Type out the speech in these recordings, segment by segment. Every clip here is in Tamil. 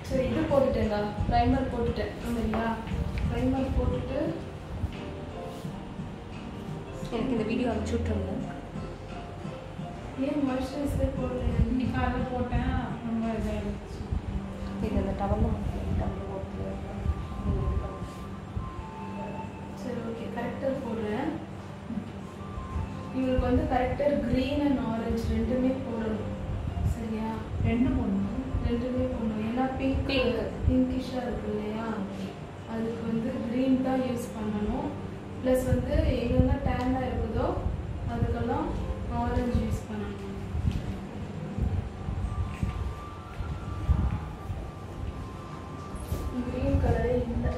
சரி இது போட்டுட்டேன்டா ப்ரைமர் போட்டுட்டேன் சரியா ப்ரைமர் போட்டுட்டு எனக்கு இந்த வீடியோ அனுப்பிச்சு விட்ருங்க ஏன் மாய்ஸ்சரைசர் போடுறேன் இன்னைக்கு காலைல போட்டேன் ரொம்ப இதாகிடுச்சு இது அந்த டவலில் டவலில் போட்டு சரி ஓகே கரெக்டர் போடுறேன் இவங்களுக்கு வந்து கரெக்டர் க்ரீன் அண்ட் ஆரஞ்சு ரெண்டுமே போடணும் சரியா ரெண்டு போடணும் ரெண்டுமே போடணும் ஏன்னா பிங்க் Pink. பிங்கிஷாக இருக்கு இல்லையா அதுக்கு வந்து க்ரீன் தான் யூஸ் பண்ணணும் ப்ளஸ் வந்து எங்கெல்லாம் டேனாக இருக்குதோ அதுக்கெல்லாம் ஆரஞ்சு யூஸ் பண்ணணும் க்ரீன் கலரே இல்லை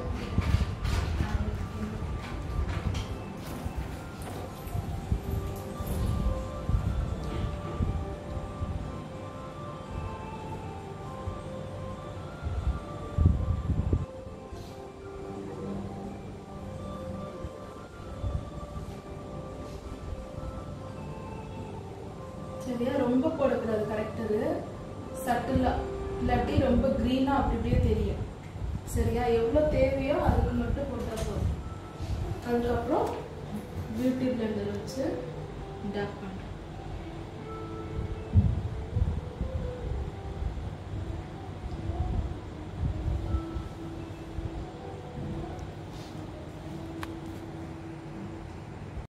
சரியா ரொம்ப போடக்கூடாது கரெக்டரு சட்டிலாக இல்லாட்டி ரொம்ப க்ரீனாக அப்படி இப்படியே தெரியும் சரியா எவ்வளோ தேவையோ அதுக்கு மட்டும் போட்டால் போதும் அதுக்கப்புறம் பியூட்டி பிளெண்டர் வச்சு டேப் பண்ணணும்